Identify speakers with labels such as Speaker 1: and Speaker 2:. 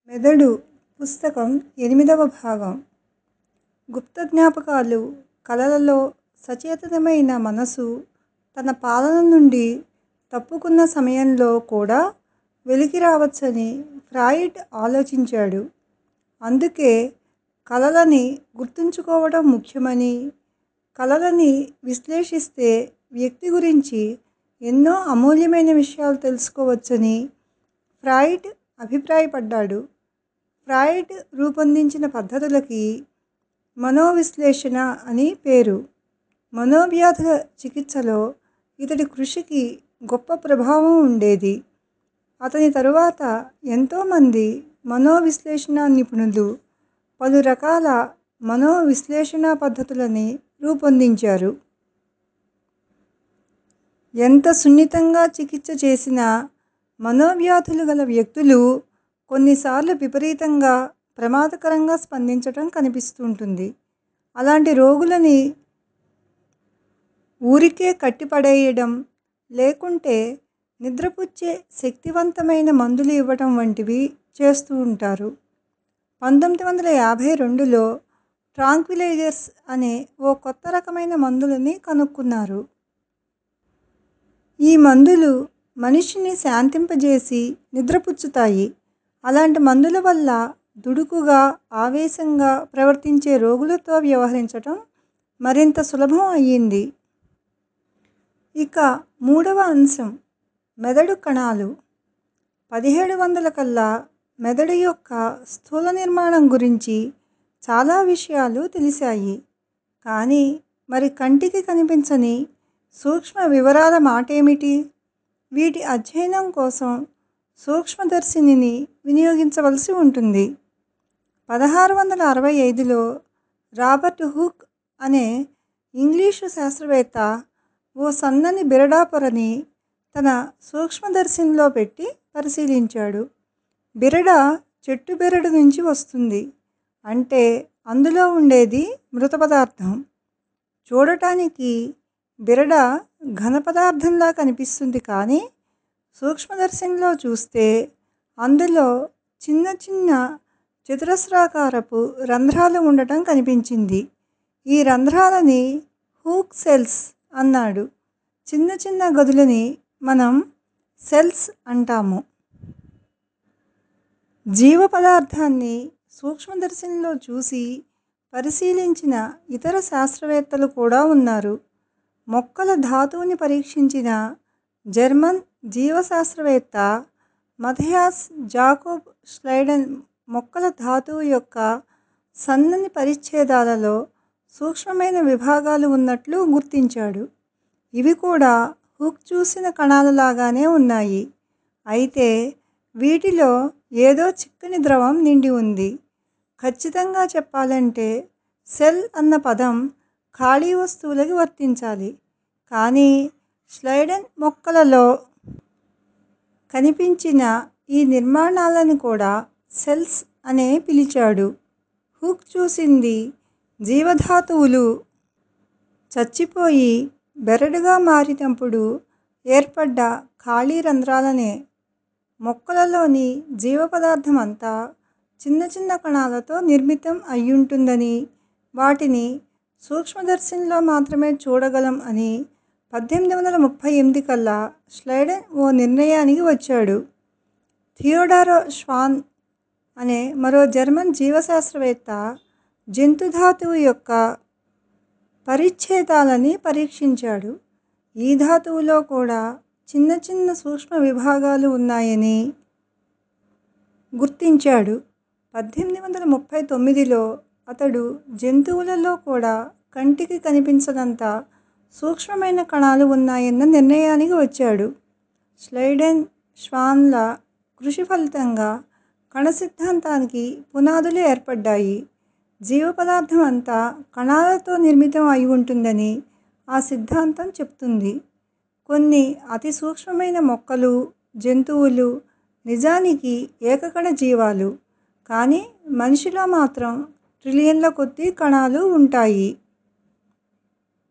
Speaker 1: మెదడు పుస్తకం ఎనిమిదవ భాగం గుప్త జ్ఞాపకాలు కలలలో సచేతనమైన మనసు తన పాలన నుండి తప్పుకున్న సమయంలో కూడా వెలికి రావచ్చని ఫ్రాయిడ్ ఆలోచించాడు. అందుకే కలలని గుర్తుంచుకోవడం ముఖ్యమనీ, కలలని విశ్లేషిస్తే వ్యక్తి గురించి ఎన్నో అమూల్యమైన విషయాలు తెలుసుకోవచ్చని ఫ్రాయిడ్ అభిప్రాయపడ్డాడు. ఫ్రాయిడ్ రూపొందించిన పద్ధతులకి మనోవిశ్లేషణ అని పేరు. మనోవ్యాధుల చికిత్సలో ఇతడి కృషికి గొప్ప ప్రభావం ఉండేది. అతని తరువాత ఎంతో మంది మనోవిశ్లేషణా నిపుణులు పలు రకాల మనోవిశ్లేషణా పద్ధతులని రూపొందించారు. ఎంత సున్నితంగా చికిత్స చేసినా మనోవ్యాధులు గల వ్యక్తులు కొన్నిసార్లు విపరీతంగా, ప్రమాదకరంగా స్పందించటం కనిపిస్తుంటుంది. అలాంటి రోగులని ఊరికే కట్టిపడేయడం, లేకుంటే నిద్రపుచ్చే శక్తివంతమైన మందులు ఇవ్వటం వంటివి చేస్తూ ఉంటారు. పంతొమ్మిది వందల యాభై రెండులో ట్రాంక్విలైజర్స్ అనే ఓ కొత్త రకమైన మందులని కనుక్కున్నారు. ఈ మందులు మనిషిని శాంతింపజేసి నిద్రపుచ్చుతాయి. అలాంటి మందుల వల్ల దుడుకుగా, ఆవేశంగా ప్రవర్తించే రోగులతో వ్యవహరించటం మరింత సులభం అయింది. ఇక మూడవ అంశం మెదడు కణాలు. పదిహేడు వందల కల్లా మెదడు యొక్క స్థూల నిర్మాణం గురించి చాలా విషయాలు తెలిశాయి. కానీ మరి కంటికి కనిపించని సూక్ష్మ వివరాల మాటేమిటి? వీటి అధ్యయనం కోసం సూక్ష్మదర్శినిని వినియోగించవలసి ఉంటుంది. పదహారు వందల అరవై ఐదులో రాబర్ట్ హూక్ అనే ఇంగ్లీషు శాస్త్రవేత్త ఓ సన్నని బిరడా పొరని తన సూక్ష్మదర్శినిలో పెట్టి పరిశీలించాడు. బిరడ చెట్టు బెరడు నుంచి వస్తుంది. అంటే అందులో ఉండేది మృత పదార్థం. చూడటానికి బిరడ ఘన పదార్థంలా కనిపిస్తుంది కానీ సూక్ష్మదర్శినిలో చూస్తే అందులో చిన్న చిన్న చతురస్రాకారపు రంధ్రాలు ఉండటం కనిపించింది. ఈ రంధ్రాలని హూక్ సెల్స్ అన్నాడు. చిన్న చిన్న గదులని మనం సెల్స్ అంటాము. జీవ పదార్థాన్ని సూక్ష్మదర్శినిలో చూసి పరిశీలించిన ఇతర శాస్త్రవేత్తలు కూడా ఉన్నారు. మొక్కల ధాతువుని పరీక్షించిన జర్మన్ జీవశాస్త్రవేత్త మథయాస్ జాకోబ్ ష్లైడెన్ మొక్కల ధాతువు యొక్క సన్నని పరిచ్ఛేదాలలో సూక్ష్మమైన విభాగాలు ఉన్నట్లు గుర్తించాడు. ఇవి కూడా హూక్ చూసిన కణాల లాగానే ఉన్నాయి. అయితే వీటిలో ఏదో చిక్కని ద్రవం నిండి ఉంది. ఖచ్చితంగా చెప్పాలంటే సెల్ అన్న పదం ఖాళీ వస్తువులకి వర్తించాలి. కానీ ష్లైడెన్ మొక్కలలో కనిపించిన ఈ నిర్మాణాలని కూడా సెల్స్ అనే పిలిచాడు. హూక్ చూసింది జీవధాతువులు చచ్చిపోయి బెరడుగా మారినప్పుడు ఏర్పడ్డ ఖాళీ రంధ్రాలనే. మొక్కలలోని జీవపదార్థం అంతా చిన్న చిన్న కణాలతో నిర్మితం అయ్యుంటుందనీ, వాటిని సూక్ష్మదర్శినిలో మాత్రమే చూడగలం అని పద్దెనిమిది వందల ముప్పై ఎనిమిది కల్లా ష్లైడెన్ ఓ నిర్ణయానికి వచ్చాడు. థియోడార్ షాన్ అనే మరో జర్మన్ జీవశాస్త్రవేత్త జంతు ధాతువు యొక్క పరిచ్ఛేదాలని పరీక్షించాడు. ఈ ధాతువులో కూడా చిన్న చిన్న సూక్ష్మ విభాగాలు ఉన్నాయని గుర్తించాడు. పద్దెనిమిది వందల ముప్పై తొమ్మిదిలో అతడు జంతువులలో కూడా కంటికి కనిపించనంత సూక్ష్మమైన కణాలు ఉన్నాయన్న నిర్ణయానికి వచ్చాడు. ష్లైడెన్, షాన్ ల కృషి ఫలితంగా కణ సిద్ధాంతానికి పునాదులు ఏర్పడ్డాయి. జీవపదార్థం అంతా కణాలతో నిర్మితం అయి ఉంటుందని ఆ సిద్ధాంతం చెప్తుంది. కొన్ని అతి సూక్ష్మమైన మొక్కలు, జంతువులు నిజానికి ఏకకణ జీవాలు. కానీ మనిషిలో మాత్రం ట్రిలియన్ల కొద్దీ కణాలు ఉంటాయి.